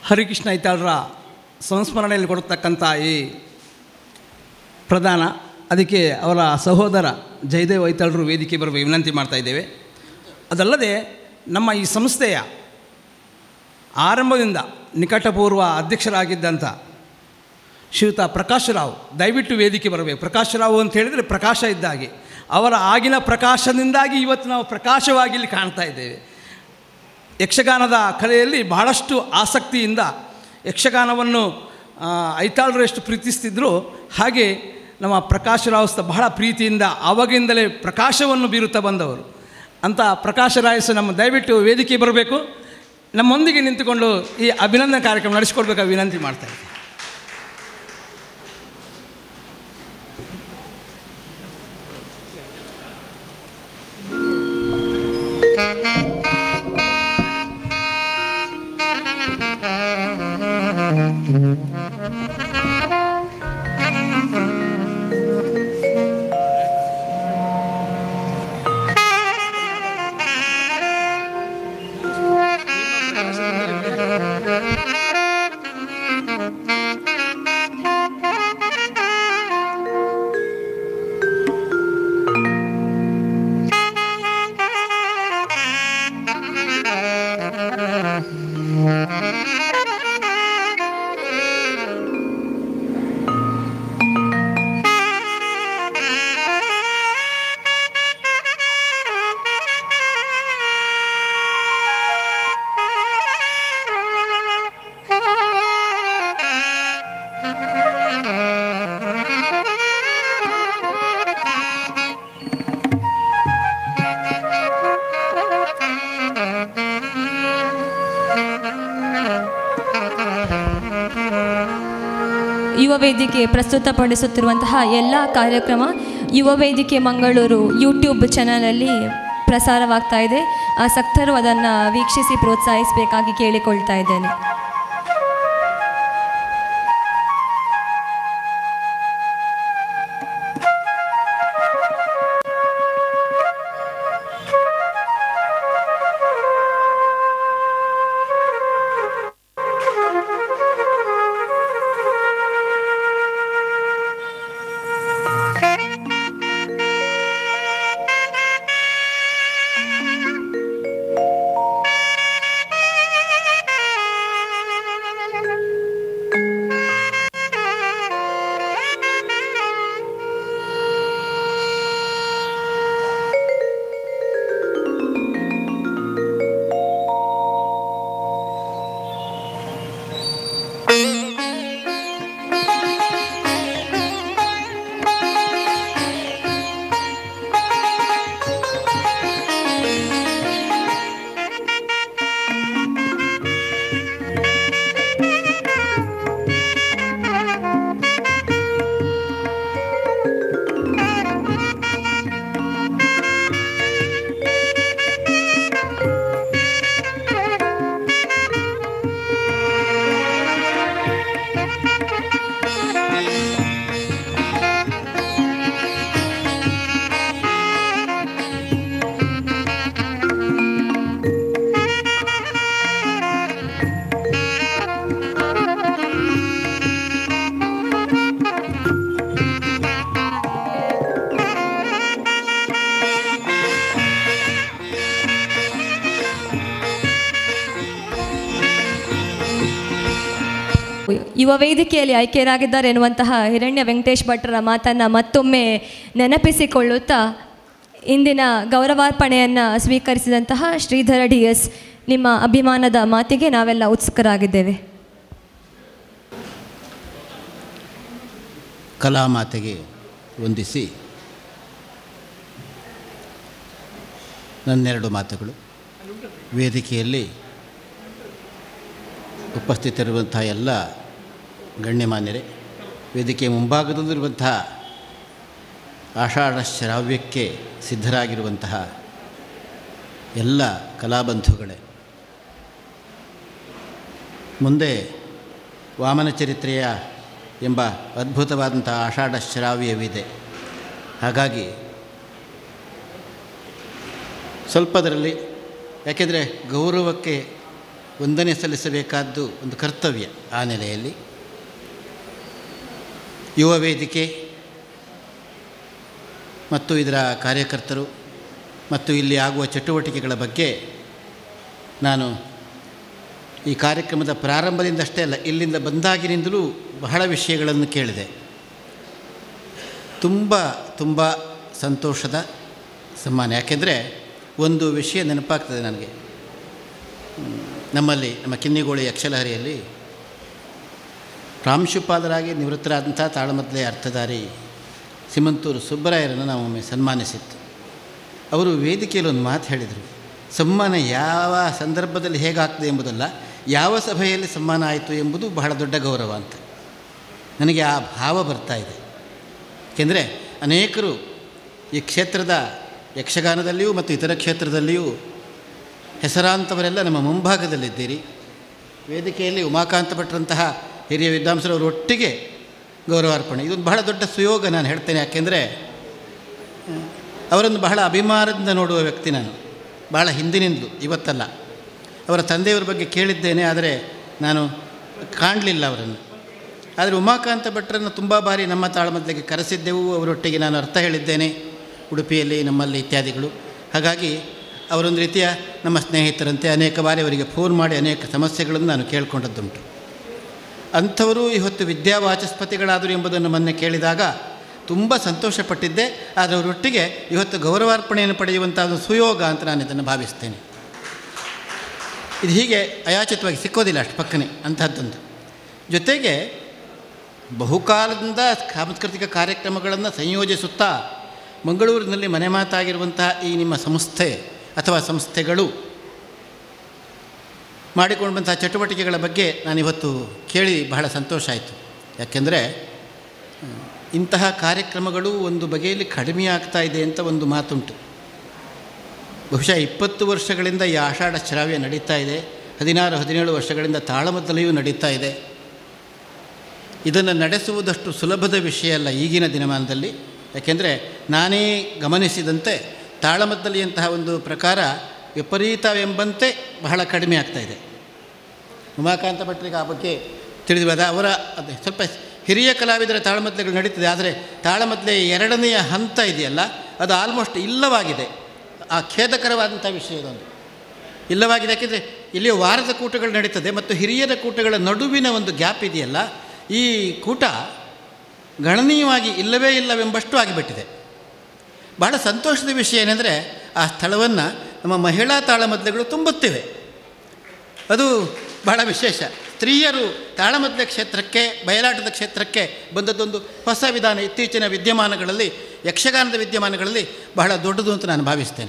ಹರಿಕೃಷ್ಣ ಐತಾಳರ ಸಂಸ್ಮರಣೆಯಲ್ಲಿ ಕೊಡತಕ್ಕಂಥ ಈ ಪ್ರಧಾನ ಅದಕ್ಕೆ ಅವರ ಸಹೋದರ ಜಯದೇವ್ ಐತಾಳರು ವೇದಿಕೆ ಬರುವ ವಿನಂತಿ ಮಾಡ್ತಾ ಇದ್ದೇವೆ ಅದಲ್ಲದೆ ನಮ್ಮ ಈ ಸಂಸ್ಥೆಯ ಆರಂಭದಿಂದ ನಿಕಟಪೂರ್ವ ಅಧ್ಯಕ್ಷರಾಗಿದ್ದಂಥ ಶ್ರೀಯುತ ಪ್ರಕಾಶ್ ರಾವ್ ದಯವಿಟ್ಟು ವೇದಿಕೆ ಬರಬೇಕು ಪ್ರಕಾಶ್ ರಾವ್ ಅಂತ ಹೇಳಿದರೆ ಪ್ರಕಾಶ ಇದ್ದ ಹಾಗೆ ಅವರ ಆಗಿನ ಪ್ರಕಾಶದಿಂದಾಗಿ ಇವತ್ತು ನಾವು ಪ್ರಕಾಶವಾಗಿ ಇಲ್ಲಿ ಕಾಣ್ತಾ ಇದ್ದೇವೆ ಯಕ್ಷಗಾನದ ಕಲೆಯಲ್ಲಿ ಬಹಳಷ್ಟು ಆಸಕ್ತಿಯಿಂದ ಯಕ್ಷಗಾನವನ್ನು ಆ, ಐತಾಳರು ಎಷ್ಟು ಪ್ರೀತಿಸ್ತಿದ್ರು ಹಾಗೆ ನಮ್ಮ ಪ್ರಕಾಶ್ ರಾವ್ ಸಹ ಬಹಳ ಪ್ರೀತಿಯಿಂದ ಆವಾಗಿಂದಲೇ ಪ್ರಕಾಶವನ್ನು ಬೀರುತ್ತಾ ಬಂದವರು ಅಂತ ಪ್ರಕಾಶ ರಾಯಸ್ ನಮ್ಮ ದಯವಿಟ್ಟು ವೇದಿಕೆ ಬರಬೇಕು ನಮ್ಮೊಂದಿಗೆ ನಿಂತುಕೊಂಡು ಈ ಅಭಿನಂದನೆ ಕಾರ್ಯಕ್ರಮ ನಡೆಸಿಕೊಡ್ಬೇಕಾಗಿ ವಿನಂತಿ ಮಾಡ್ತಾ ಇದ್ದೀನಿ ಯುವ ವೇದಿಕೆ ಪ್ರಸ್ತುತಪಡಿಸುತ್ತಿರುವಂತಹ ಎಲ್ಲ ಕಾರ್ಯಕ್ರಮ ಯುವ ವೇದಿಕೆ ಮಂಗಳೂರು ಯೂಟ್ಯೂಬ್ ಚಾನಲಲ್ಲಿ ಪ್ರಸಾರವಾಗ್ತಾ ಇದೆ ಆಸಕ್ತರು ಅದನ್ನು ವೀಕ್ಷಿಸಿ ಪ್ರೋತ್ಸಾಹಿಸಬೇಕಾಗಿ ಕೇಳಿಕೊಳ್ತಾ ಇದ್ದೇನೆ ಯುವ ವೇದಿಕೆಯಲ್ಲಿ ಆಯ್ಕೆಯಾಗಿದ್ದಾರೆ ಎನ್ನುವಂತಹ ಹಿರಣ್ಯ ವೆಂಕಟೇಶ್ ಭಟ್ರ ಮಾತನ್ನು ಮತ್ತೊಮ್ಮೆ ನೆನಪಿಸಿಕೊಳ್ಳುತ್ತಾ ಇಂದಿನ ಗೌರವಾರ್ಪಣೆಯನ್ನು ಸ್ವೀಕರಿಸಿದಂತಹ ಶ್ರೀಧರ ಡಿ ಎಸ್ ನಿಮ್ಮ ಅಭಿಮಾನದ ಮಾತಿಗೆ ನಾವೆಲ್ಲ ಉತ್ಸುಕರಾಗಿದ್ದೇವೆ ಕಲಾಮಾತೆಗೆ ವಂದಿಸಿ ನನ್ನೆರಡು ಮಾತುಗಳು ವೇದಿಕೆಯಲ್ಲಿ ಉಪಸ್ಥಿತರಿರುವಂಥ ಎಲ್ಲ ಗಣ್ಯಮಾನ್ಯರೇ ವೇದಿಕೆ ಮುಂಭಾಗದಲ್ಲಿರುವಂತಹ ಆಷಾಢ ಶ್ರಾವ್ಯಕ್ಕೆ ಸಿದ್ಧರಾಗಿರುವಂತಹ ಎಲ್ಲ ಕಲಾಬಂಧುಗಳೇ ಮುಂದೆ ವಾಮನ ಚರಿತ್ರೆಯ ಎಂಬ ಅದ್ಭುತವಾದಂಥ ಆಷಾಢ ಶ್ರಾವ್ಯವಿದೆ ಹಾಗಾಗಿ ಸ್ವಲ್ಪದರಲ್ಲಿ ಯಾಕೆಂದರೆ ಗೌರವಕ್ಕೆ ವಂದನೆ ಸಲ್ಲಿಸಬೇಕಾದ್ದು ಒಂದು ಕರ್ತವ್ಯ ಆ ನೆಲೆಯಲ್ಲಿ ಯುವ ವೇದಿಕೆ ಮತ್ತು ಇದರ ಕಾರ್ಯಕರ್ತರು ಮತ್ತು ಇಲ್ಲಿ ಆಗುವ ಚಟುವಟಿಕೆಗಳ ಬಗ್ಗೆ ನಾನು ಈ ಕಾರ್ಯಕ್ರಮದ ಪ್ರಾರಂಭದಿಂದಷ್ಟೇ ಅಲ್ಲ ಇಲ್ಲಿಂದ ಬಂದಾಗಿನಿಂದಲೂ ಬಹಳ ವಿಷಯಗಳನ್ನು ಕೇಳಿದೆ ತುಂಬ ತುಂಬ ಸಂತೋಷದ ಸಮ್ಮಾನ ಯಾಕೆಂದರೆ ಒಂದು ವಿಷಯ ನೆನಪಾಗ್ತದೆ ನನಗೆ ಹ್ಮ್, ನಮ್ಮಲ್ಲಿ ನಮ್ಮ ಕಿನ್ನಿಗೋಳಿ ಯಕ್ಷಲಹರಿಯಲ್ಲಿ ಪ್ರಾಂಶುಪಾಲರಾಗಿ ನಿವೃತ್ತರಾದಂಥ ತಾಳಮದ್ಲೆ ಅರ್ಥಧಾರಿ ಸಿಮಂತೂರು ಸುಬ್ಬರಾಯರನ್ನು ನಾವು ಒಮ್ಮೆ ಸನ್ಮಾನಿಸಿತ್ತು ಅವರು ವೇದಿಕೆಯಲ್ಲಿ ಒಂದು ಮಾತು ಹೇಳಿದರು ಸಮ್ಮಾನ ಯಾವ ಸಂದರ್ಭದಲ್ಲಿ ಹೇಗಾಗ್ತದೆ ಎಂಬುದಲ್ಲ ಯಾವ ಸಭೆಯಲ್ಲಿ ಸಮ್ಮಾನ ಆಯಿತು ಎಂಬುದು ಬಹಳ ದೊಡ್ಡ ಗೌರವ ಅಂತ ನನಗೆ ಆ ಭಾವ ಬರ್ತಾ ಇದೆ ಏಕೆಂದರೆ ಅನೇಕರು ಈ ಕ್ಷೇತ್ರದ ಯಕ್ಷಗಾನದಲ್ಲಿಯೂ ಮತ್ತು ಇತರ ಕ್ಷೇತ್ರದಲ್ಲಿಯೂ ಹೆಸರಾಂತವರೆಲ್ಲ ನಮ್ಮ ಮುಂಭಾಗದಲ್ಲಿದ್ದೀರಿ ವೇದಿಕೆಯಲ್ಲಿ ಉಮಾಕಾಂತ ಭಟ್ರಂತಹ ಹಿರಿಯ ವಿದ್ವಾಂಸರವರು ಒಟ್ಟಿಗೆ ಗೌರವಾರ್ಪಣೆ ಇದೊಂದು ಬಹಳ ದೊಡ್ಡ ಸುಯೋಗ ನಾನು ಹೇಳ್ತೇನೆ ಯಾಕೆಂದರೆ ಅವರನ್ನು ಬಹಳ ಅಭಿಮಾನದಿಂದ ನೋಡುವ ವ್ಯಕ್ತಿ ನಾನು ಬಹಳ ಹಿಂದಿನಿಂದಲೂ ಇವತ್ತಲ್ಲ ಅವರ ತಂದೆಯವರ ಬಗ್ಗೆ ಕೇಳಿದ್ದೇನೆ ಆದರೆ ನಾನು ಕಾಣಲಿಲ್ಲ ಅವರನ್ನು ಆದರೆ ಉಮಾಕಾಂತ ಭಟ್ರನ್ನು ತುಂಬ ಬಾರಿ ನಮ್ಮ ತಾಳಮದ್ದಲೆಗೆ ಕರೆಸಿದ್ದೆವು ಅವರೊಟ್ಟಿಗೆ ನಾನು ಅರ್ಥ ಹೇಳಿದ್ದೇನೆ ಉಡುಪಿಯಲ್ಲಿ ನಮ್ಮಲ್ಲಿ ಇತ್ಯಾದಿಗಳು ಹಾಗಾಗಿ ಅವರೊಂದು ರೀತಿಯ ನಮ್ಮ ಸ್ನೇಹಿತರಂತೆ ಅನೇಕ ಬಾರಿ ಅವರಿಗೆ ಫೋನ್ ಮಾಡಿ ಅನೇಕ ಸಮಸ್ಯೆಗಳನ್ನು ನಾನು ಕೇಳಿಕೊಂಡದ್ದುಂಟು ಅಂಥವರು ಇವತ್ತು ವಿದ್ಯಾವಾಚಸ್ಪತಿಗಳಾದರು ಎಂಬುದನ್ನು ಮೊನ್ನೆ ಕೇಳಿದಾಗ ತುಂಬ ಸಂತೋಷಪಟ್ಟಿದ್ದೆ ಆದರೆ ಅವರೊಟ್ಟಿಗೆ ಇವತ್ತು ಗೌರವಾರ್ಪಣೆಯನ್ನು ಪಡೆಯುವಂಥ ಒಂದು ಸುಯೋಗ ಅಂತ ನಾನು ಇದನ್ನು ಭಾವಿಸ್ತೇನೆ ಇದು ಹೀಗೆ ಅಯಾಚಿತವಾಗಿ ಸಿಕ್ಕೋದಿಲ್ಲ ಅಷ್ಟು ಪಕ್ಕನೆ ಅಂಥದ್ದೊಂದು ಜೊತೆಗೆ ಬಹುಕಾಲದಿಂದ ಸಾಂಸ್ಕೃತಿಕ ಕಾರ್ಯಕ್ರಮಗಳನ್ನು ಸಂಯೋಜಿಸುತ್ತಾ ಮಂಗಳೂರಿನಲ್ಲಿ ಮನೆ ಮಾತಾಗಿರುವಂತಹ ಈ ನಿಮ್ಮ ಸಂಸ್ಥೆ ಅಥವಾ ಸಂಸ್ಥೆಗಳು ಮಾಡಿಕೊಂಡಂಥ ಚಟುವಟಿಕೆಗಳ ಬಗ್ಗೆ ನಾನಿವತ್ತು ಕೇಳಿ ಬಹಳ ಸಂತೋಷ ಆಯಿತು ಯಾಕೆಂದರೆ ಇಂತಹ ಕಾರ್ಯಕ್ರಮಗಳು ಒಂದು ಬಗೆಯಲ್ಲಿ ಕಡಿಮೆ ಆಗ್ತಾ ಇದೆ ಅಂತ ಒಂದು ಮಾತುಂಟು ಬಹುಶಃ ಇಪ್ಪತ್ತು ವರ್ಷಗಳಿಂದ ಈ ಆಷಾಢ ಶ್ರಾವ್ಯ ನಡೀತಾ ಇದೆ ಹದಿನಾರು ಹದಿನೇಳು ವರ್ಷಗಳಿಂದ ತಾಳಮದ್ದಲೆಯೂ ನಡೀತಾ ಇದೆ ಇದನ್ನು ನಡೆಸುವುದಷ್ಟು ಸುಲಭದ ವಿಷಯ ಅಲ್ಲ ಈಗಿನ ದಿನಮಾನದಲ್ಲಿ ಯಾಕೆಂದರೆ ನಾನೇ ಗಮನಿಸಿದಂತೆ ತಾಳಮದ್ದಲೆಯಂತಹ ಒಂದು ಪ್ರಕಾರ ವಿಪರೀತವೆಂಬಂತೆ ಬಹಳ ಕಡಿಮೆ ಆಗ್ತಾ ಇದೆ ಉಮಾಕಾಂತ ಭಟ್ರಿಗೆ ಆ ಬಗ್ಗೆ ತಿಳಿದಿರುವುದು ಅವರ ಅದೇ ಸ್ವಲ್ಪ ಹಿರಿಯ ಕಲಾವಿದರ ತಾಳಮದ್ದಲೆಗಳು ನಡೀತದೆ ಆದರೆ ತಾಳಮದ್ದಲೆ ಎರಡನೆಯ ಹಂತ ಇದೆಯಲ್ಲ ಅದು ಆಲ್ಮೋಸ್ಟ್ ಇಲ್ಲವಾಗಿದೆ ಆ ಖೇದಕರವಾದಂಥ ವಿಷಯ ಇದೊಂದು ಇಲ್ಲವಾಗಿದೆ ಯಾಕೆಂದರೆ ಇಲ್ಲಿ ವಾರದ ಕೂಟಗಳು ನಡೀತದೆ ಮತ್ತು ಹಿರಿಯರ ಕೂಟಗಳ ನಡುವಿನ ಒಂದು ಗ್ಯಾಪ್ ಇದೆಯಲ್ಲ ಈ ಕೂಟ ಗಣನೀಯವಾಗಿ ಇಲ್ಲವೇ ಇಲ್ಲವೆಂಬಷ್ಟು ಆಗಿಬಿಟ್ಟಿದೆ ಬಹಳ ಸಂತೋಷದ ವಿಷಯ ಏನೆಂದರೆ ಆ ಸ್ಥಳವನ್ನು ನಮ್ಮ ಮಹಿಳಾ ತಾಳಮದ್ದಲೆಗಳು ತುಂಬುತ್ತಿವೆ ಅದು ಬಹಳ ವಿಶೇಷ ಸ್ತ್ರೀಯರು ತಾಳಮದ್ದಲೆ ಕ್ಷೇತ್ರಕ್ಕೆ ಬಯಲಾಟದ ಕ್ಷೇತ್ರಕ್ಕೆ ಬಂದದ್ದೊಂದು ಹೊಸ ವಿಧಾನ ಇತ್ತೀಚಿನ ವಿದ್ಯಮಾನಗಳಲ್ಲಿ ಯಕ್ಷಗಾನದ ವಿದ್ಯಮಾನಗಳಲ್ಲಿ ಬಹಳ ದೊಡ್ಡದು ಅಂತ ನಾನು ಭಾವಿಸ್ತೇನೆ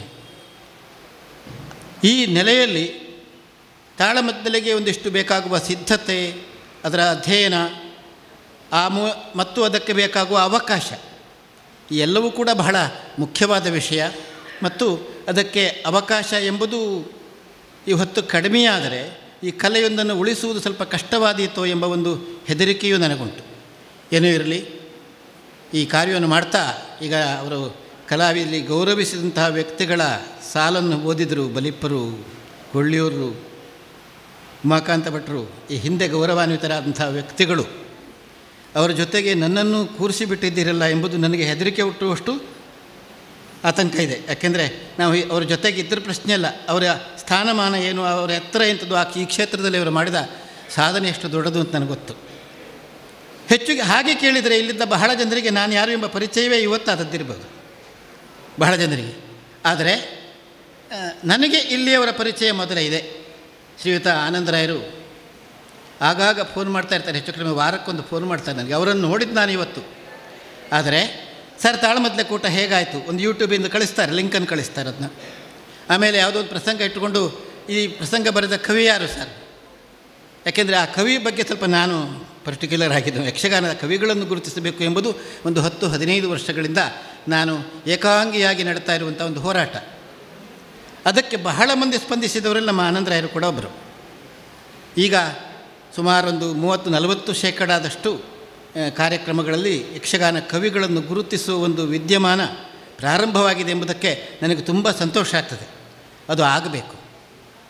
ಈ ನೆಲೆಯಲ್ಲಿ ತಾಳಮದ್ದಲೆಗೆ ಒಂದಿಷ್ಟು ಬೇಕಾಗುವ ಸಿದ್ಧತೆ ಅದರ ಅಧ್ಯಯನ ಆ ಮೂ ಮತ್ತು ಅದಕ್ಕೆ ಬೇಕಾಗುವ ಅವಕಾಶ ಈ ಎಲ್ಲವೂ ಕೂಡ ಬಹಳ ಮುಖ್ಯವಾದ ವಿಷಯ ಮತ್ತು ಅದಕ್ಕೆ ಅವಕಾಶ ಎಂಬುದು ಇವತ್ತು ಕಡಿಮೆಯಾದರೆ ಈ ಕಲೆಯೊಂದನ್ನು ಉಳಿಸುವುದು ಸ್ವಲ್ಪ ಕಷ್ಟವಾದೀತೋ ಎಂಬ ಒಂದು ಹೆದರಿಕೆಯೂ ನನಗುಂಟು ಏನೂ ಇರಲಿ ಈ ಕಾರ್ಯವನ್ನು ಮಾಡ್ತಾ ಈಗ ಅವರು ಕಲಾವಿದಲ್ಲಿ ಗೌರವಿಸಿದಂತಹ ವ್ಯಕ್ತಿಗಳ ಸಾಲನ್ನು ಓದಿದರು ಬಲಿಪ್ಪರು ಕೊಳ್ಳಿಯೂರು ಉಮಾಕಾಂತ ಭಟ್ರು ಈ ಹಿಂದೆ ಗೌರವಾನ್ವಿತರಾದಂಥ ವ್ಯಕ್ತಿಗಳು ಅವರ ಜೊತೆಗೆ ನನ್ನನ್ನು ಕೂರಿಸಿಬಿಟ್ಟಿದ್ದೀರಲ್ಲ ಎಂಬುದು ನನಗೆ ಹೆದರಿಕೆ ಹುಟ್ಟುವಷ್ಟು ಆತಂಕ ಇದೆ ಯಾಕೆಂದರೆ ನಾವು ಈ- ಅವರ ಜೊತೆಗೆ ಇದ್ದರೆ ಪ್ರಶ್ನೆ ಅಲ್ಲ ಅವರ ಸ್ಥಾನಮಾನ ಏನು ಅವರ ಎತ್ತರ ಎಂಥದ್ದು ಆ ಈ ಕ್ಷೇತ್ರದಲ್ಲಿ ಅವರು ಮಾಡಿದ ಸಾಧನೆ ಎಷ್ಟು ದೊಡ್ಡದು ಅಂತ ನನಗೆ ಗೊತ್ತು ಹೆಚ್ಚಿಗೆ ಹಾಗೆ ಕೇಳಿದರೆ ಇಲ್ಲಿದ್ದ ಬಹಳ ಜನರಿಗೆ ನಾನು ಯಾರು ಎಂಬ ಪರಿಚಯವೇ ಇವತ್ತು ಆದದ್ದಿರ್ಬೋದು ಬಹಳ ಜನರಿಗೆ ಆದರೆ ಆ, ನನಗೆ ಇಲ್ಲಿಯವರ ಪರಿಚಯ ಮೊದಲೇ ಇದೆ ಶ್ರೀಯುತ ಆನಂದರಾಯರು ಆಗಾಗ ಫೋನ್ ಮಾಡ್ತಾ ಇರ್ತಾರೆ ಹೆಚ್ಚು ಕಡಿಮೆ ವಾರಕ್ಕೊಂದು ಫೋನ್ ಮಾಡ್ತಾರೆ ನನಗೆ ಅವರನ್ನು ನೋಡಿದ್ದು ನಾನು ಇವತ್ತು ಆದರೆ ಸರ್ ತಾಳಮದ್ದಲೆ ಕೂಟ ಹೇಗಾಯಿತು ಒಂದು ಯೂಟ್ಯೂಬಿಂದ ಕಳಿಸ್ತಾರೆ ಲಿಂಕನ್ನು ಕಳಿಸ್ತಾರೆ ಅದನ್ನ ಆಮೇಲೆ ಯಾವುದೋ ಒಂದು ಪ್ರಸಂಗ ಇಟ್ಟುಕೊಂಡು ಈ ಪ್ರಸಂಗ ಬರೆದ ಕವಿ ಯಾರು ಸರ್ ಯಾಕೆಂದರೆ ಆ ಕವಿ ಬಗ್ಗೆ ಸ್ವಲ್ಪ ನಾನು ಪರ್ಟಿಕ್ಯುಲರ್ ಆಗಿದ್ದು ಯಕ್ಷಗಾನದ ಕವಿಗಳನ್ನು ಗುರುತಿಸಬೇಕು ಎಂಬುದು ಒಂದು ಹತ್ತು ಹದಿನೈದು ವರ್ಷಗಳಿಂದ ನಾನು ಏಕಾಂಗಿಯಾಗಿ ನಡ್ತಾ ಇರುವಂಥ ಒಂದು ಹೋರಾಟ ಅದಕ್ಕೆ ಬಹಳ ಮಂದಿ ಸ್ಪಂದಿಸಿದವರಲ್ಲಿ ನಮ್ಮ ಆನಂದರಾಯರು ಕೂಡ ಒಬ್ಬರು ಈಗ ಸುಮಾರೊಂದು ಮೂವತ್ತು ನಲವತ್ತು ಶೇಕಡಾದಷ್ಟು ಆ, ಕಾರ್ಯಕ್ರಮಗಳಲ್ಲಿ ಯಕ್ಷಗಾನ ಕವಿಗಳನ್ನು ಗುರುತಿಸುವ ಒಂದು ವಿದ್ಯಮಾನ ಪ್ರಾರಂಭವಾಗಿದೆ ಎಂಬುದಕ್ಕೆ ನನಗೆ ತುಂಬ ಸಂತೋಷ ಆಗ್ತದೆ ಅದು ಆಗಬೇಕು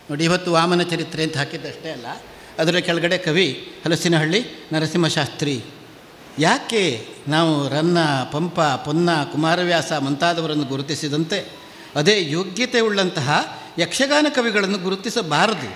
ನೋಡಿ ಇವತ್ತು ವಾಮನ ಚರಿತ್ರೆ ಅಂತ ಹಾಕಿದ್ದಷ್ಟೇ ಅಲ್ಲ ಅದರ ಕೆಳಗಡೆ ಕವಿ ಹಲಸಿನಹಳ್ಳಿ ನರಸಿಂಹಶಾಸ್ತ್ರಿ ಯಾಕೆ ನಾವು ರನ್ನ ಪಂಪ ಪೊನ್ನ ಕುಮಾರವ್ಯಾಸ ಮುಂತಾದವರನ್ನು ಗುರುತಿಸಿದಂತೆ ಅದೇ ಯೋಗ್ಯತೆ ಉಳ್ಳಂತಹ ಯಕ್ಷಗಾನ ಕವಿಗಳನ್ನು ಗುರುತಿಸಬಾರದು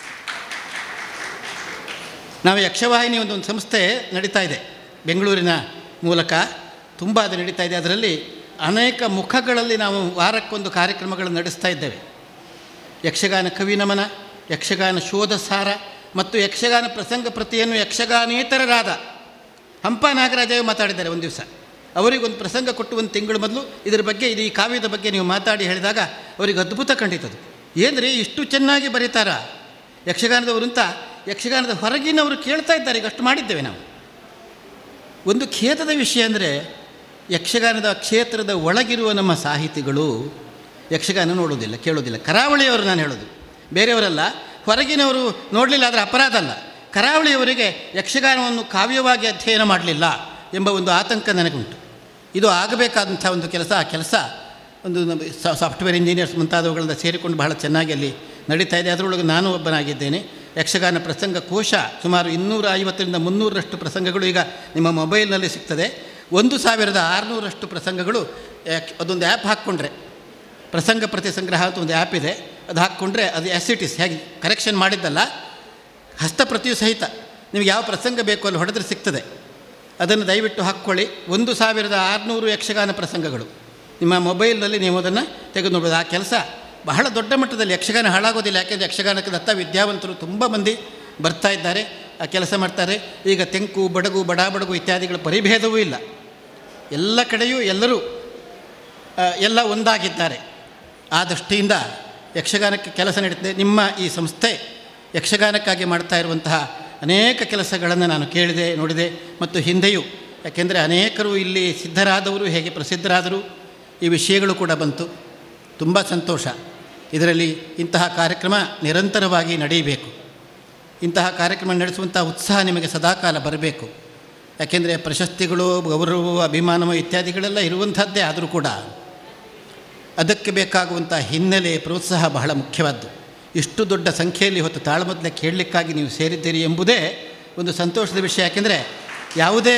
ನಾವು ಯಕ್ಷವಾಹಿನಿ ಒಂದು ಒಂದು ಸಂಸ್ಥೆ ನಡೀತಾ ಇದೆ ಬೆಂಗಳೂರಿನ ಮೂಲಕ ತುಂಬ ಅದು ನಡೀತಾ ಇದೆ ಅದರಲ್ಲಿ ಅನೇಕ ಮುಖಗಳಲ್ಲಿ ನಾವು ವಾರಕ್ಕೊಂದು ಕಾರ್ಯಕ್ರಮಗಳನ್ನು ನಡೆಸ್ತಾ ಇದ್ದೇವೆ ಯಕ್ಷಗಾನ ಕವಿ ನಮನ ಯಕ್ಷಗಾನ ಶೋಧ ಸಾರ ಮತ್ತು ಯಕ್ಷಗಾನ ಪ್ರಸಂಗ ಪ್ರತಿಯನ್ನು ಯಕ್ಷಗಾನೇತರರಾದ ಹಂಪ ನಾಗರಾಜ ಮಾತಾಡಿದ್ದಾರೆ ಒಂದು ದಿವಸ ಅವರಿಗೊಂದು ಪ್ರಸಂಗ ಕೊಟ್ಟು ಒಂದು ತಿಂಗಳು ಮೊದಲು ಇದರ ಬಗ್ಗೆ ಇದು ಈ ಕಾವ್ಯದ ಬಗ್ಗೆ ನೀವು ಮಾತಾಡಿ ಹೇಳಿದಾಗ ಅವರಿಗೆ ಅದ್ಭುತ ಕಂಡಿತದು ಏನ್ರಿ ಇಷ್ಟು ಚೆನ್ನಾಗಿ ಬರೀತಾರ ಯಕ್ಷಗಾನದವರು ಅಂತ ಯಕ್ಷಗಾನದ ಹೊರಗಿನವರು ಕೇಳ್ತಾ ಇದ್ದಾರೆ ಈಗ ಅಷ್ಟು ಮಾಡಿದ್ದೇವೆ ನಾವು ಒಂದು ಖೇದದ ವಿಷಯ ಅಂದರೆ ಯಕ್ಷಗಾನದ ಕ್ಷೇತ್ರದ ಒಳಗಿರುವ ನಮ್ಮ ಸಾಹಿತಿಗಳು ಯಕ್ಷಗಾನ ನೋಡೋದಿಲ್ಲ ಕೇಳೋದಿಲ್ಲ ಕರಾವಳಿಯವರು ನಾನು ಹೇಳೋದು ಬೇರೆಯವರಲ್ಲ ಹೊರಗಿನವರು ನೋಡಲಿಲ್ಲ ಆದರೆ ಅಪರಾಧ ಅಲ್ಲ ಕರಾವಳಿಯವರಿಗೆ ಯಕ್ಷಗಾನವನ್ನು ಕಾವ್ಯವಾಗಿ ಅಧ್ಯಯನ ಮಾಡಲಿಲ್ಲ ಎಂಬ ಒಂದು ಆತಂಕ ನನಗುಂಟು ಇದು ಆಗಬೇಕಾದಂಥ ಒಂದು ಕೆಲಸ ಆ ಕೆಲಸ ಒಂದು ನಮ್ಮ ಸಾ- ಸಾಫ್ಟ್ವೇರ್ ಇಂಜಿನಿಯರ್ಸ್ ಮುಂತಾದವುಗಳಿಂದ ಸೇರಿಕೊಂಡು ಬಹಳ ಚೆನ್ನಾಗಿ ಅಲ್ಲಿ ನಡೀತಾ ಇದೆ ಅದರೊಳಗೆ ನಾನು ಒಬ್ಬನಾಗಿದ್ದೇನೆ ಯಕ್ಷಗಾನ ಪ್ರಸಂಗ ಕೋಶ ಸುಮಾರು ಇನ್ನೂರ ಐವತ್ತರಿಂದ ಮುನ್ನೂರರಷ್ಟು ಪ್ರಸಂಗಗಳು ಈಗ ನಿಮ್ಮ ಮೊಬೈಲ್ನಲ್ಲಿ ಸಿಗ್ತದೆ ಒಂದು ಸಾವಿರದ ಆರುನೂರಷ್ಟು ಪ್ರಸಂಗಗಳು ಯಾಕ್- ಅದೊಂದು ಆ್ಯಪ್ ಹಾಕ್ಕೊಂಡ್ರೆ ಪ್ರಸಂಗ ಪ್ರತಿ ಸಂಗ್ರಹ ಅಂತ ಒಂದು ಆ್ಯಪ್ ಇದೆ ಅದು ಹಾಕ್ಕೊಂಡ್ರೆ ಅದು ಎಸಿಟಿಸ್ ಹೇಗೆ ಕರೆಕ್ಷನ್ ಮಾಡಿದ್ದಲ್ಲ ಹಸ್ತಪ್ರತಿಯು ಸಹಿತ ನಿಮಗೆ ಯಾವ ಪ್ರಸಂಗ ಬೇಕು ಅಲ್ಲಿ ಹೊಡೆದ್ರೆ ಸಿಗ್ತದೆ ಅದನ್ನು ದಯವಿಟ್ಟು ಹಾಕ್ಕೊಳ್ಳಿ ಒಂದು ಸಾವಿರದ ಆರುನೂರು ಯಕ್ಷಗಾನ ಪ್ರಸಂಗಗಳು ನಿಮ್ಮ ಮೊಬೈಲ್ನಲ್ಲಿ ನೀವು ಅದನ್ನು ತೆಗೆದು ನೋಡ್ಬೋದು ಆ ಕೆಲಸ ಬಹಳ ದೊಡ್ಡ ಮಟ್ಟದಲ್ಲಿ ಯಕ್ಷಗಾನ ಹಾಳಾಗೋದಿಲ್ಲ ಯಾಕೆಂದರೆ ಯಕ್ಷಗಾನಕ್ಕೆ ದತ್ತ ವಿದ್ಯಾವಂತರು ತುಂಬ ಮಂದಿ ಬರ್ತಾ ಇದ್ದಾರೆ ಆ ಕೆಲಸ ಮಾಡ್ತಾರೆ ಈಗ ತೆಂಕು ಬಡಗು ಬಡ ಬಡಗು ಇತ್ಯಾದಿಗಳ ಪರಿಭೇದವೂ ಇಲ್ಲ ಎಲ್ಲ ಕಡೆಯೂ ಎಲ್ಲರೂ ಆ, ಎಲ್ಲ ಒಂದಾಗಿದ್ದಾರೆ ಆ ದೃಷ್ಟಿಯಿಂದ ಯಕ್ಷಗಾನಕ್ಕೆ ಕೆಲಸ ನಡೀತದೆ ನಿಮ್ಮ ಈ ಸಂಸ್ಥೆ ಯಕ್ಷಗಾನಕ್ಕಾಗಿ ಮಾಡ್ತಾ ಇರುವಂತಹ ಅನೇಕ ಕೆಲಸಗಳನ್ನು ನಾನು ಕೇಳಿದೆ ನೋಡಿದೆ ಮತ್ತು ಹಿಂದೆಯೂ ಯಾಕೆಂದರೆ ಅನೇಕರು ಇಲ್ಲಿ ಸಿದ್ಧರಾದವರು ಹೇಗೆ ಪ್ರಸಿದ್ಧರಾದರು ಈ ವಿಷಯಗಳು ಕೂಡ ಬಂತು ತುಂಬ ಸಂತೋಷ ಇದರಲ್ಲಿ ಇಂತಹ ಕಾರ್ಯಕ್ರಮ ನಿರಂತರವಾಗಿ ನಡೆಯಬೇಕು ಇಂತಹ ಕಾರ್ಯಕ್ರಮ ನಡೆಸುವಂಥ ಉತ್ಸಾಹ ನಿಮಗೆ ಸದಾಕಾಲ ಬರಬೇಕು ಯಾಕೆಂದರೆ ಪ್ರಶಸ್ತಿಗಳು ಗೌರವ ಅಭಿಮಾನವು ಇತ್ಯಾದಿಗಳೆಲ್ಲ ಇರುವಂಥದ್ದೇ ಆದರೂ ಕೂಡ ಅದಕ್ಕೆ ಬೇಕಾಗುವಂಥ ಹಿನ್ನೆಲೆ ಪ್ರೋತ್ಸಾಹ ಬಹಳ ಮುಖ್ಯವಾದ್ದು ಇಷ್ಟು ದೊಡ್ಡ ಸಂಖ್ಯೆಯಲ್ಲಿ ಹೊತ್ತು ತಾಳಮದ್ದಲೆ ಕೇಳಲಿಕ್ಕಾಗಿ ನೀವು ಸೇರಿದ್ದೀರಿ ಎಂಬುದೇ ಒಂದು ಸಂತೋಷದ ವಿಷಯ ಯಾಕೆಂದರೆ ಯಾವುದೇ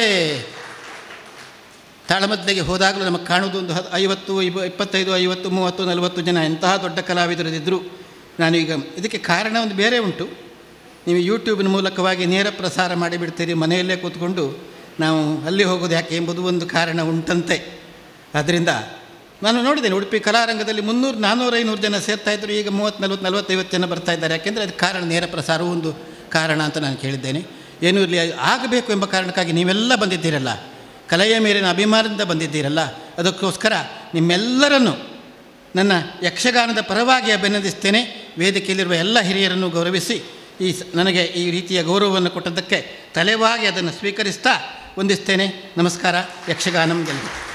ತಾಳಮದ್ದಲೆಗೆ ಹೋದಾಗಲೂ ನಮಗೆ ಕಾಣುವುದು ಒಂದು ಹ ಐವತ್ತು ಇವ ಇಪ್ಪತ್ತೈದು ಐವತ್ತು ಮೂವತ್ತು ನಲವತ್ತು ಜನ ಎಂತಹ ದೊಡ್ಡ ಕಲಾವಿದರಿದ್ದರು ನಾನು ಈಗ ಇದಕ್ಕೆ ಕಾರಣ ಒಂದು ಬೇರೆ ಉಂಟು ನೀವು ಯೂಟ್ಯೂಬಿನ ಮೂಲಕವಾಗಿ ನೇರ ಪ್ರಸಾರ ಮಾಡಿಬಿಡ್ತೀರಿ ಮನೆಯಲ್ಲೇ ಕೂತ್ಕೊಂಡು ನಾವು ಅಲ್ಲಿ ಹೋಗೋದು ಯಾಕೆ ಎಂಬುದು ಒಂದು ಕಾರಣ ಉಂಟಂತೆ ಆದ್ದರಿಂದ ನಾನು ನೋಡಿದ್ದೇನೆ ಉಡುಪಿ ಕಲಾರಂಗದಲ್ಲಿ ಮುನ್ನೂರು ನಾನ್ನೂರು ಐನೂರು ಜನ ಸೇರ್ತಾ ಇದ್ದರು ಈಗ ಮೂವತ್ತು ನಲ್ವತ್ತು ನಲ್ವತ್ತೈವತ್ತು ಜನ ಬರ್ತಾ ಇದ್ದಾರೆ ಯಾಕೆಂದರೆ ಅದಕ್ಕೆ ಕಾರಣ ನೇರ ಪ್ರಸಾರವೂ ಒಂದು ಕಾರಣ ಅಂತ ನಾನು ಕೇಳಿದ್ದೇನೆ ಏನೂ ಇರಲಿ ಆಗಬೇಕು ಎಂಬ ಕಾರಣಕ್ಕಾಗಿ ನೀವೆಲ್ಲ ಬಂದಿದ್ದೀರಲ್ಲ ಕಲೆಯ ಮೇಲಿನ ಅಭಿಮಾನದಿಂದ ಬಂದಿದ್ದೀರಲ್ಲ ಅದಕ್ಕೋಸ್ಕರ ನಿಮ್ಮೆಲ್ಲರನ್ನು ನನ್ನ ಯಕ್ಷಗಾನದ ಪರವಾಗಿ ಅಭಿನಂದಿಸ್ತೇನೆ ವೇದಿಕೆಯಲ್ಲಿರುವ ಎಲ್ಲ ಹಿರಿಯರನ್ನು ಗೌರವಿಸಿ ಈ ಸ- ನನಗೆ ಈ ರೀತಿಯ ಗೌರವವನ್ನು ಕೊಟ್ಟದ್ದಕ್ಕೆ ತಲೆವಾಗಿ ಅದನ್ನು ಸ್ವೀಕರಿಸ್ತಾ ವಂದಿಸ್ತೇನೆ ನಮಸ್ಕಾರ ಯಕ್ಷಗಾನಂ ಗೆಲ್ಲು